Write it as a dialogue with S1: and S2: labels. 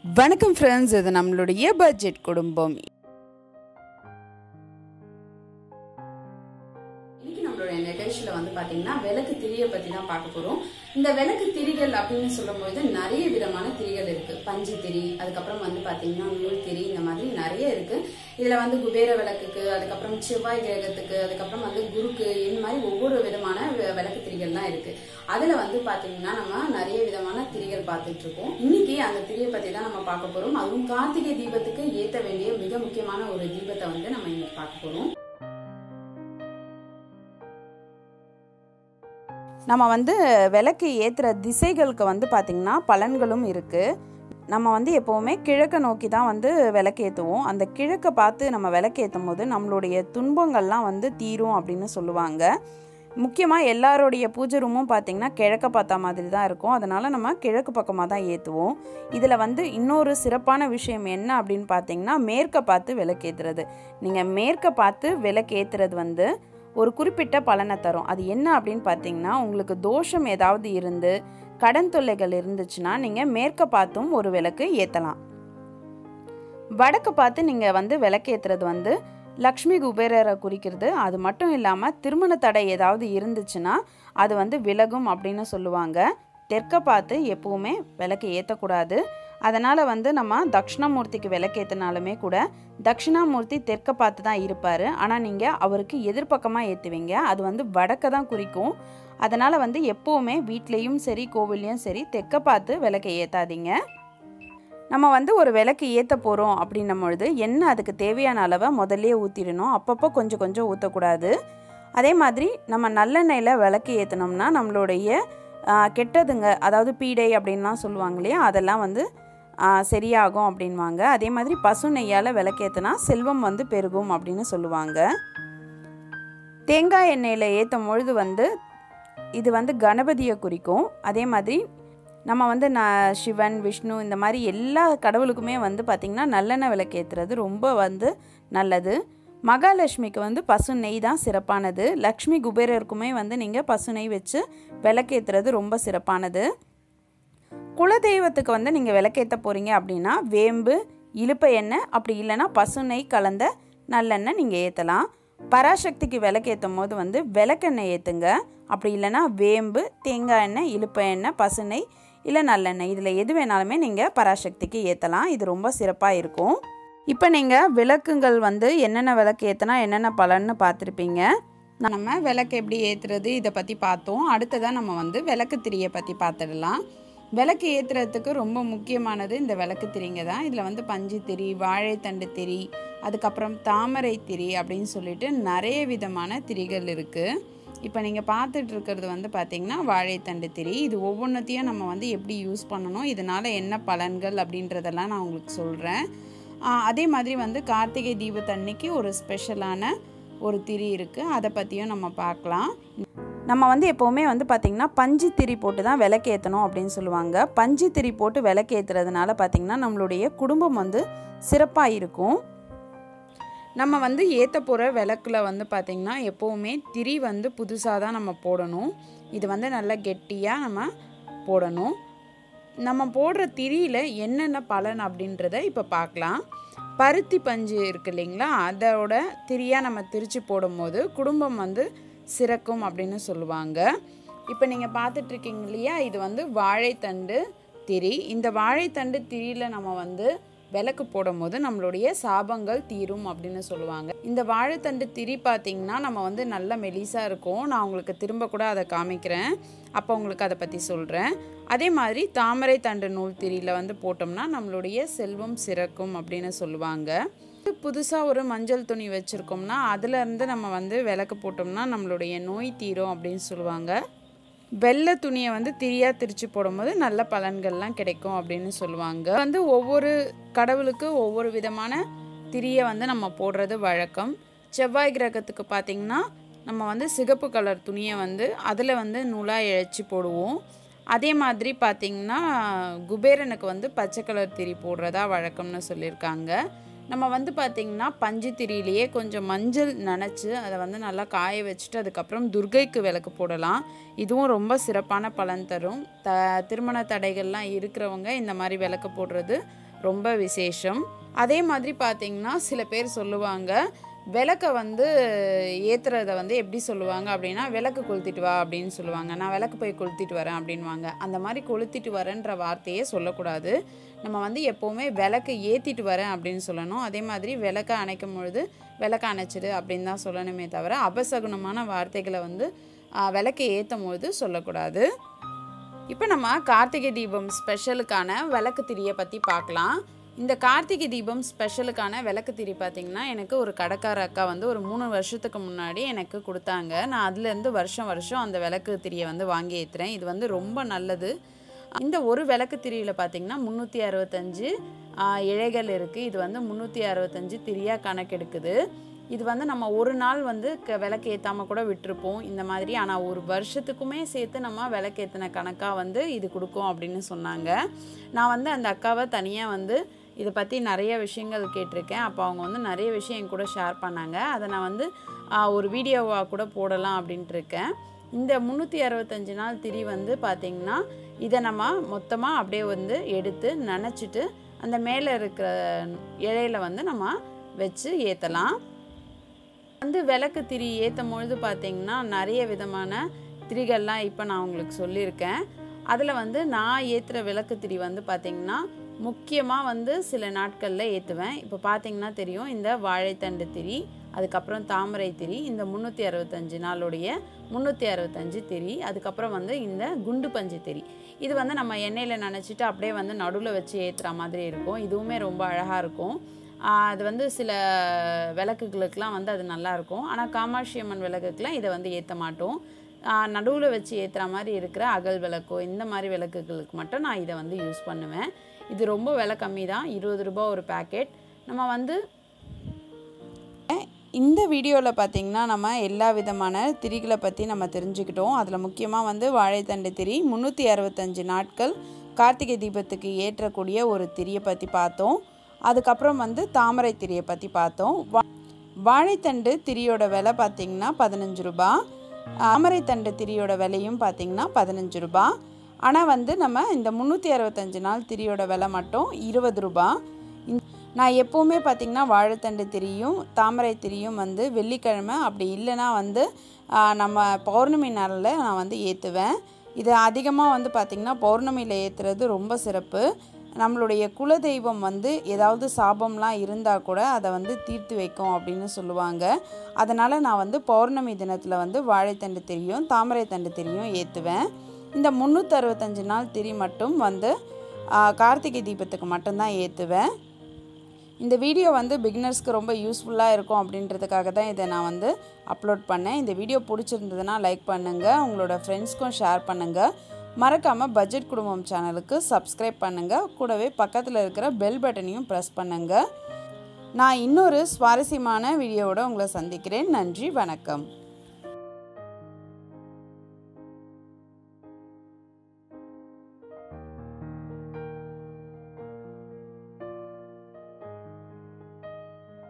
S1: வணக்கம் ஃப்ரெண்ட்ஸ் இது நம்மளுடைய பட்ஜெட் குடும்பம்
S2: இன்னைக்கு நம்மளுடைய நிகழ்ச்சியில வந்து பாத்தீங்கன்னா விளக்கு திரியை பத்தி தான் பார்க்க போறோம் இந்த விளக்கு திரிகள் அப்படின்னு சொல்லும்போது நிறைய விதமான திரிகள் இருக்கு பஞ்சு திரி அதுக்கப்புறம் வந்து பாத்தீங்கன்னா நூல் திரி இந்த மாதிரி நிறைய இருக்கு இதுல வந்து குபேர விளக்குக்கு அதுக்கப்புறம் செவ்வாய் கிரகத்துக்கு அதுக்கப்புறம் வந்து குருக்கு இந்த மாதிரி ஒவ்வொரு விதமான வி- விளக்கு திரிகள்லாம் இருக்கு அதுல வந்து பாத்தீங்கன்னா நம்ம நிறைய விதமான திரிகள் பார்த்துட்டு இருக்கோம் இன்னைக்கு அந்த திரியை பத்தி தான் நம்ம பார்க்க போறோம் அதுவும் கார்த்திகை தீபத்துக்கு ஏத்த வேண்டிய மிக முக்கியமான ஒரு தீபத்தை வந்து நம்ம இன்னைக்கு பார்க்க போறோம்
S1: நம்ம வந்து விளக்கு ஏற்றுற திசைகளுக்கு வந்து பார்த்திங்கன்னா பலன்களும் இருக்குது நம்ம வந்து எப்போவுமே கிழக்க நோக்கி தான் வந்து விளக்கு ஏற்றுவோம் அந்த கிழக்க பார்த்து நம்ம விளக்கு ஏற்றும் போது நம்மளுடைய துன்பங்கள்லாம் வந்து தீரும் அப்படின்னு சொல்லுவாங்க முக்கியமாக எல்லாருடைய பூஜை ரூமும் பார்த்திங்கன்னா கிழக்க பார்த்த மாதிரி தான் இருக்கும் அதனால் நம்ம கிழக்கு பக்கமாக தான் ஏற்றுவோம் இதில் வந்து இன்னொரு சிறப்பான விஷயம் என்ன அப்படின்னு பார்த்தீங்கன்னா மேற்க பார்த்து விளக்கேற்றுறது நீங்கள் மேற்க பார்த்து விளக்கேற்றுறது வந்து ஒரு குறிப்பிட்ட பலனை தரும் அது என்ன அப்படின்னு பார்த்தீங்கன்னா உங்களுக்கு தோஷம் ஏதாவது இருந்து கடன் தொல்லைகள் இருந்துச்சுன்னா நீங்கள் மேற்க பார்த்தும் ஒரு விளக்கு ஏற்றலாம் வடக்கு பார்த்து நீங்கள் வந்து விளக்கு ஏற்றுறது வந்து லக்ஷ்மி குபேரரை குறிக்கிறது அது மட்டும் இல்லாமல் திருமண தடை ஏதாவது இருந்துச்சுன்னா அது வந்து விலகும் அப்படின்னு சொல்லுவாங்க தெற்க பார்த்து எப்பவுமே விளக்கு ஏற்றக்கூடாது அதனால் வந்து நம்ம தட்சிணாமூர்த்திக்கு விளக்கு ஏற்றினாலுமே கூட தட்சிணாமூர்த்தி தெற்க பார்த்து தான் இருப்பார் ஆனால் நீங்கள் அவருக்கு எதிர்ப்பக்கமாக ஏற்றுவீங்க அது வந்து வடக்க தான் குறிக்கும் அதனால் வந்து எப்போவுமே வீட்லேயும் சரி கோவில்லையும் சரி தெற்க பார்த்து விளக்கை ஏற்றாதீங்க நம்ம வந்து ஒரு விளக்கு ஏற்ற போகிறோம் அப்படின்னும் பொழுது எண்ணெய் அதுக்கு தேவையான அளவை முதல்லயே ஊற்றிடணும் அப்பப்போ கொஞ்சம் கொஞ்சம் ஊற்றக்கூடாது அதே மாதிரி நம்ம நல்லெண்ணெயில் விளக்கு ஏற்றினோம்னா நம்மளுடைய ஆ, கெட்டதுங்க அதாவது பீடை அப்படின்லாம் சொல்லுவாங்க இல்லையா அதெல்லாம் வந்து ஆ, சரியாகும் அப்படின்வாங்க அதே மாதிரி பசு நெய்யால் விளக்கேற்றினா செல்வம் வந்து பெருகும் அப்படின்னு சொல்லுவாங்க தேங்காய் எண்ணெயில் ஏற்றும் பொழுது வந்து இது வந்து கணபதியை குறிக்கும் அதே மாதிரி நம்ம வந்து நான் சிவன் விஷ்ணு இந்த மாதிரி எல்லா கடவுளுக்குமே வந்து பார்த்திங்கன்னா நல்லெண்ணெய் விளக்கேற்றுறது ரொம்ப வந்து நல்லது மகாலட்சுமிக்கு வந்து பசு நெய் தான் சிறப்பானது லக்ஷ்மி குபேரருக்குமே வந்து நீங்கள் பசு நெய் வச்சு விளக்கேற்றுறது ரொம்ப சிறப்பானது குலதெய்வத்துக்கு வந்து நீங்கள் விளக்கேற்ற போகிறீங்க அப்படின்னா வேம்பு இலுப்பை எண்ணெய் அப்படி இல்லைன்னா பசு நெய் கலந்த நல்லெண்ணெய் நீங்கள் ஏற்றலாம் பராசக்திக்கு விளக்கேற்றும் போது வந்து விளக்கெண்ணெய் ஏற்றுங்க அப்படி இல்லைன்னா வேம்பு தேங்காய் எண்ணெய் இலுப்பை எண்ணெய் பசு நெய் இல்லை நல்லெண்ணெய் இதில் எது வேணாலுமே நீங்கள் பராசக்திக்கு ஏற்றலாம் இது ரொம்ப சிறப்பாக இருக்கும் இப்போ நீங்கள் விளக்குங்கள் வந்து என்னென்ன விளக்கு ஏற்றினா என்னென்ன பலன்னு பார்த்துருப்பீங்க நம்ம விளக்கு எப்படி ஏற்றுறது இதை பற்றி பார்த்தோம் அடுத்ததாக நம்ம வந்து விளக்கு திரியை பற்றி பார்த்துடலாம் விளக்கு ஏற்றுறதுக்கு ரொம்ப முக்கியமானது இந்த விளக்கு திரிங்க தான் இதில் வந்து பஞ்சு திரி வாழைத்தண்டு திரி அதுக்கப்புறம் தாமரை திரி அப்படின்னு சொல்லிட்டு நிறைய விதமான திரிகள் இருக்குது இப்போ நீங்கள் பார்த்துட்டு இருக்கிறது வந்து பார்த்திங்கன்னா வாழைத்தண்டு திரி இது ஒவ்வொன்றத்தையும் நம்ம வந்து எப்படி யூஸ் பண்ணணும் இதனால் என்ன பலன்கள் அப்படின்றதெல்லாம் நான் உங்களுக்கு சொல்கிறேன் அதே மாதிரி வந்து கார்த்திகை தீபத்தன்னைக்கு ஒரு ஸ்பெஷலான ஒரு திரி இருக்குது அதை பற்றியும் நம்ம பார்க்கலாம் நம்ம வந்து எப்போவுமே வந்து பார்த்திங்கன்னா பஞ்சு திரி போட்டு தான் விளக்கேற்றணும் அப்படின்னு சொல்லுவாங்க பஞ்சு திரி போட்டு விளக்கேற்றுறதுனால பார்த்திங்கன்னா நம்மளுடைய குடும்பம் வந்து சிறப்பாக இருக்கும் நம்ம வந்து ஏற்ற போகிற விளக்குல வந்து பார்த்திங்கன்னா எப்போவுமே திரி வந்து புதுசாக தான் நம்ம போடணும் இது வந்து நல்லா கெட்டியாக நம்ம போடணும் நம்ம போடுற திரியில் என்னென்ன பலன் அப்படின்றத இப்போ பார்க்கலாம் பருத்தி பஞ்சு இருக்கு இல்லைங்களா அதோட திரியாக நம்ம திரிச்சு போடும்போது குடும்பம் வந்து சிறக்கும் அப்படின்னு சொல்லுவாங்க இப்போ நீங்கள் பார்த்துட்ருக்கீங்க இல்லையா இது வந்து வாழைத்தண்டு திரி இந்த வாழைத்தண்டு திரியில் நம்ம வந்து விளக்கு போடும்போது நம்மளுடைய சாபங்கள் தீரும் அப்படின்னு சொல்லுவாங்க இந்த வாழைத்தண்டு திரி பார்த்தீங்கன்னா நம்ம வந்து நல்ல மெலிசா இருக்கும் நான் உங்களுக்கு திரும்ப கூட அதை காமிக்கிறேன் அப்போ உங்களுக்கு அதை பற்றி சொல்கிறேன் அதே மாதிரி தாமரை தண்டு நூல் திரியில் வந்து போட்டோம்னா நம்மளுடைய செல்வம் சிறக்கும் அப்படின்னு சொல்லுவாங்க புதுசாக ஒரு மஞ்சள் துணி வச்சுருக்கோம்னா அதுலேருந்து நம்ம வந்து விளக்கு போட்டோம்னா நம்மளுடைய நோய் தீரும் அப்படின்னு சொல்லுவாங்க வெள்ளை துணியை வந்து திரியாக திரிச்சு போடும்போது நல்ல பலன்கள்லாம் கிடைக்கும் அப்படின்னு சொல்லுவாங்க வந்து ஒவ்வொரு கடவுளுக்கு ஒவ்வொரு விதமான திரியை வந்து நம்ம போடுறது வழக்கம் செவ்வாய் கிரகத்துக்கு பார்த்திங்கன்னா நம்ம வந்து சிகப்பு கலர் துணியை வந்து அதில் வந்து நூலாக இழைச்சி போடுவோம் அதே மாதிரி பார்த்திங்கன்னா குபேரனுக்கு வந்து பச்சை கலர் திரி போடுறதா வழக்கம்னு சொல்லியிருக்காங்க நம்ம வந்து பார்த்திங்கன்னா பஞ்சு திரியிலேயே கொஞ்சம் மஞ்சள் நனைச்சி அதை வந்து நல்லா காய வச்சுட்டு அதுக்கப்புறம் துர்கைக்கு விளக்கு போடலாம் இதுவும் ரொம்ப சிறப்பான பலன் தரும் த திருமண தடைகள்லாம் இருக்கிறவங்க இந்த மாதிரி விளக்கு போடுறது ரொம்ப விசேஷம் அதே மாதிரி பார்த்தீங்கன்னா சில பேர் சொல்லுவாங்க விளக்கை வந்து ஏற்றுறத வந்து எப்படி சொல்லுவாங்க அப்படின்னா விளக்கு கொளுத்திட்டு வா அப்படின்னு சொல்லுவாங்க நான் விளக்கு போய் கொளுத்திட்டு வரேன் அப்படின்வாங்க அந்த மாதிரி கொளுத்திட்டு வரேன்ற வார்த்தையே சொல்லக்கூடாது நம்ம வந்து எப்போவுமே விளக்கு ஏற்றிட்டு வரேன் அப்படின்னு சொல்லணும் அதே மாதிரி விளக்கை அணைக்கும் பொழுது விளக்க அணைச்சிடு அப்படின்னு தான் சொல்லணுமே தவிர அபசகுனமான வார்த்தைகளை வந்து ஆ, விளக்கை ஏற்றும் பொழுது சொல்லக்கூடாது இப்போ நம்ம கார்த்திகை தீபம் ஸ்பெஷலுக்கான விளக்கு திரியை பற்றி பார்க்கலாம் இந்த கார்த்திகை தீபம் ஸ்பெஷலுக்கான விளக்கு திரி பார்த்திங்கன்னா எனக்கு ஒரு கடைக்கார அக்கா வந்து ஒரு மூணு வருஷத்துக்கு முன்னாடி எனக்கு கொடுத்தாங்க நான் அதுலேருந்து வருஷம் வருஷம் அந்த விளக்கு திரியை வந்து வாங்கி ஏற்றுறேன் இது வந்து ரொம்ப நல்லது இந்த ஒரு விளக்கு திரியில் பார்த்திங்கன்னா முந்நூற்றி அறுபத்தஞ்சு இழைகள் இருக்குது இது வந்து முந்நூற்றி அறுபத்தஞ்சு திரியாக கணக்கெடுக்குது இது வந்து நம்ம ஒரு நாள் வந்து க விளக்கு ஏற்றாமல் கூட விட்டுருப்போம் இந்த மாதிரி ஆனால் ஒரு வருஷத்துக்குமே சேர்த்து நம்ம விளக்கு ஏற்றின கணக்காக வந்து இது கொடுக்கும் அப்படின்னு சொன்னாங்க நான் வந்து அந்த அக்காவை தனியாக வந்து இதை பற்றி நிறைய விஷயங்கள் கேட்டிருக்கேன் அப்போ அவங்க வந்து நிறைய விஷயம் என் கூட ஷேர் பண்ணாங்க அதை நான் வந்து ஆ, ஒரு வீடியோவாக கூட போடலாம் அப்படின்ட்டு இருக்கேன் இந்த முந்நூற்றி அறுபத்தஞ்சு நாள் திரி வந்து பார்த்திங்கன்னா இதை நம்ம மொத்தமாக அப்படியே வந்து எடுத்து நனைச்சிட்டு அந்த மேலே இருக்கிற இலையில வந்து நம்ம வச்சு ஏற்றலாம் வந்து விளக்கு திரி ஏற்றும் பொழுது பார்த்தீங்கன்னா நிறைய விதமான திரிகள்லாம் இப்போ நான் உங்களுக்கு சொல்லியிருக்கேன் அதில் வந்து நான் ஏற்றுற விளக்கு திரி வந்து பார்த்திங்கன்னா முக்கியமாக வந்து சில நாட்களில் ஏற்றுவேன் இப்போ பார்த்தீங்கன்னா தெரியும் இந்த வாழைத்தண்டு திரி அதுக்கப்புறம் தாமரை திரி இந்த முந்நூற்றி அறுபத்தஞ்சு நாளுடைய முந்நூற்றி அறுபத்தஞ்சு திரி அதுக்கப்புறம் வந்து இந்த குண்டு பஞ்சு திரி இது வந்து நம்ம எண்ணெயில் நனைச்சிட்டு அப்படியே வந்து நடுவில் வச்சு ஏற்றுற மாதிரி இருக்கும் இதுவுமே ரொம்ப அழகாக இருக்கும் ஆஹ் அது வந்து சில விளக்குகளுக்கெலாம் வந்து அது நல்லாயிருக்கும் ஆனால் காமாட்சி அம்மன் விளக்குக்கெலாம் இதை வந்து ஏற்ற மாட்டோம் நடுவில் வச்சு ஏற்றுற மாதிரி இருக்கிற அகல் விளக்கோ இந்த மாதிரி விளக்குகளுக்கு மட்டும் நான் இதை வந்து யூஸ் பண்ணுவேன் இது ரொம்ப விலை கம்மி தான் இருபது ரூபாய் ஒரு பேக்கெட் நம்ம வந்து இந்த வீடியோவில் பார்த்தீங்கன்னா நம்ம எல்லா விதமான திரிகளை பற்றி நம்ம தெரிஞ்சுக்கிட்டோம் அதில் முக்கியமாக வந்து வாழைத்தண்டு திரி முந்நூற்றி அறுபத்தஞ்சு நாட்கள் கார்த்திகை தீபத்துக்கு ஏற்றக்கூடிய ஒரு திரியை பற்றி பார்த்தோம் அதுக்கப்புறம் வந்து தாமரை திரியை பற்றி பார்த்தோம் வா வாழைத்தண்டு திரியோட விலை பார்த்தீங்கன்னா பதினஞ்சு ரூபா தாமரைத்தண்டு திரியோட விலையும் பார்த்தீங்கன்னா பதினஞ்சு ரூபா ஆனால் வந்து நம்ம இந்த முந்நூற்றி அறுபத்தஞ்சு நாள் திரியோட விலை மட்டும் இருபது ரூபா இந்த- நான் எப்போவுமே பார்த்திங்கன்னா வாழைத்தண்டு திரியும் தாமரை திரியும் வந்து வெள்ளிக்கிழமை அப்படி இல்லைன்னா வந்து ஆ, நம்ம பௌர்ணமி நாளில் நான் வந்து ஏற்றுவேன் இது அதிகமாக வந்து பார்த்திங்கன்னா பௌர்ணமியில் ஏற்றுறது ரொம்ப சிறப்பு நம்மளுடைய குலதெய்வம் வந்து ஏதாவது சாபம்லாம் இருந்தால் கூட அதை வந்து தீர்த்து வைக்கும் அப்படின்னு சொல்லுவாங்க அதனால் நான் வந்து பௌர்ணமி தினத்தில் வந்து வாழைத்தண்டு திரியும் தாமரை தண்டு திரியும் ஏற்றுவேன் இந்த முந்நூற்றறுபத்தஞ்சு நாள் திரி மட்டும் வந்து ஆ, கார்த்திகை தீபத்துக்கு மட்டும்தான் ஏற்றுவேன் இந்த வீடியோ வந்து பிகினர்ஸ்க்கு ரொம்ப யூஸ்ஃபுல்லாக இருக்கும் அப்படின்றதுக்காக தான் இதை நான் வந்து அப்லோட் பண்ணேன் இந்த வீடியோ பிடிச்சிருந்ததுன்னா லைக் பண்ணுங்கள் உங்களோட ஃப்ரெண்ட்ஸ்க்கும் ஷேர் பண்ணுங்கள் மறக்காமல் பட்ஜெட் குடும்பம் சேனலுக்கு சப்ஸ்கிரைப் பண்ணுங்கள் கூடவே பக்கத்தில் இருக்கிற பெல் பட்டனையும் ப்ரெஸ் பண்ணுங்கள் நான் இன்னொரு சுவாரஸ்யமான வீடியோவோட உங்களை சந்திக்கிறேன் நன்றி வணக்கம்